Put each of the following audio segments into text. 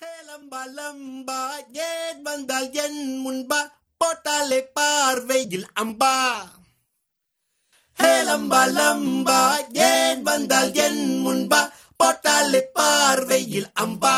லம்பா லம்பா ஏன் வந்தால் என் முன்பா போட்டாலே பார்வையில் அம்பா ஹே லம்பா லம்பா ஏன் வந்தால் என் முன்பா போட்டாலே பார்வையில் அம்பா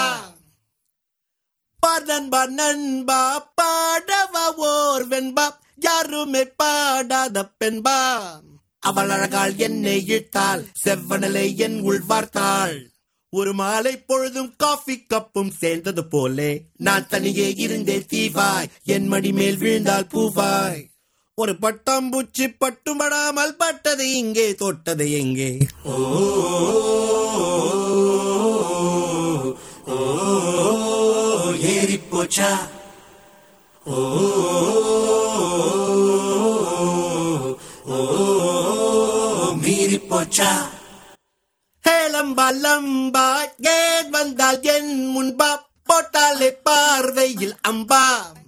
பார் நண்பா நண்பா பாடவா ஓர் வெண்பா யாருமே பாடாத பெண்பா அவள் அழகால் என்னை இழுத்தாள் செவ்வனலை என் உள் வார்த்தாள் ஒரு மாலை பொழுதும் காஃபி கப்பும் சேர்ந்தது போலே நான் தனியே இருந்தேன் தீவாய் என் மடி மேல் விழுந்தால் பூவாய் ஒரு பட்டாம்பூச்சி பட்டுமடாமல் பட்டது இங்கே தொட்டது எங்கே ஓ ஏறி போச்சா ஓ மீறி போச்சா ஹே லம்பா லம்பா ஏன் வந்தால் என் முன்பா போட்டாலே பார்வையில் அம்பா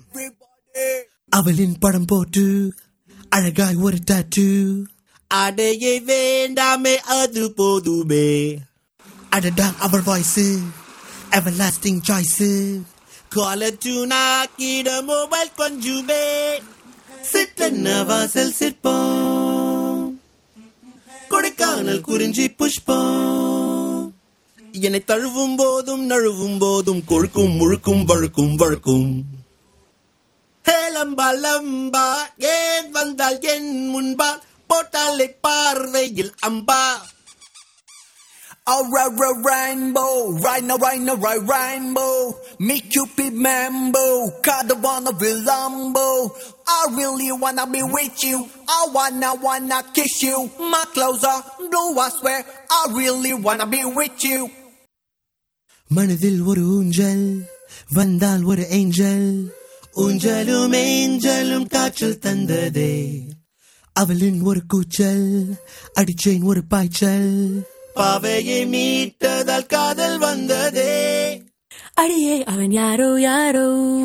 அவளின் படம் போட்டு அழகாய் ஒரு டாட்டு அடையை வேண்டாமே அது போதுமே அடடா அவள் வாய்ஸ் எவர் லாஸ்டிங் சாய்ஸ் காலச்சுனா கிட மொபைல் கொஞ்சுமே சிட்டன்ன வாசல் சிற்பம் கொடைக்கானல் குறிஞ்சி புஷ்பம் என்னை தழுவும் போதும் நழுவும் போதும் கொழுக்கும் முழுக்கும் வழுக்கும் வழுக்கும் ஹே லம்பா லம்பா ஏன் வந்தால் என் முன்பா போட்டாலே பார்வையில் Amba Alright, right, rainbow, right now, right now, right, rainbow. Me Cupid mambo, kinda wanna be Lambo. I really wanna be with you. I wanna, wanna kiss you. My clothes are blue, I swear. I really wanna be with you. மனதில் ஒரு ஊஞ்சல் வந்தால் ஒரு angel ஊஞ்சலும் ஏஞ்சலும் காற்றில் தந்ததே அவளின் ஒரு கூச்சல் அடிச்சேன் ஒரு பாய்ச்சல் பாவையை மீட்டதால் காதல் வந்ததே அடியே அவன் யாரோ யாரோ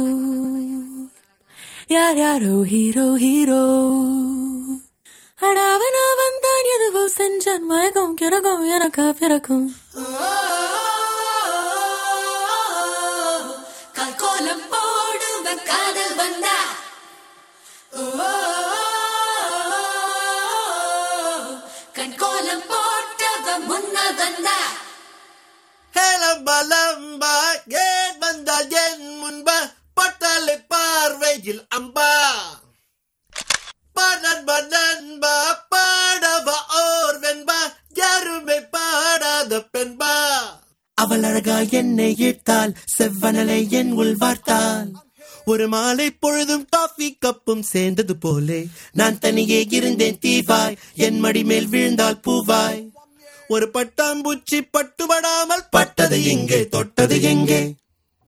யார் யாரோ ஹீரோ ஹீரோ அட அவன் அவன் தான் எதுவோ செஞ்சான் மயக்கம் கிறகம் எனக்கா பிறக்கும் கல்கோலம் போடுவ காதல் வந்தா கண்கோலம் போட்டவ முன்னால் வந்தா ஹேலம்பா லம்பா ஏன் வந்தால் என் முன்பா பட்டாலே பார்வையில் அம்பா பாடன்பா நண்பா பாடவா ஓர் வெண்பா யாருமே பாடாத பெண்பா அவள் அழகா என்னை இழுத்தாள் செவ்வனலை என் உள் வார்த்தாள் ஒரு மாலை பொழுதும் காஃபி கப்பும் சேர்ந்தது போலே நான் தனியே இருந்தேன் தீவாய் என் மடி மேல் விழுந்தால் பூவாய் ஒரு பட்டாம்பூச்சி பட்டுபடாமல் பட்டது எங்கே தொட்டது எங்கே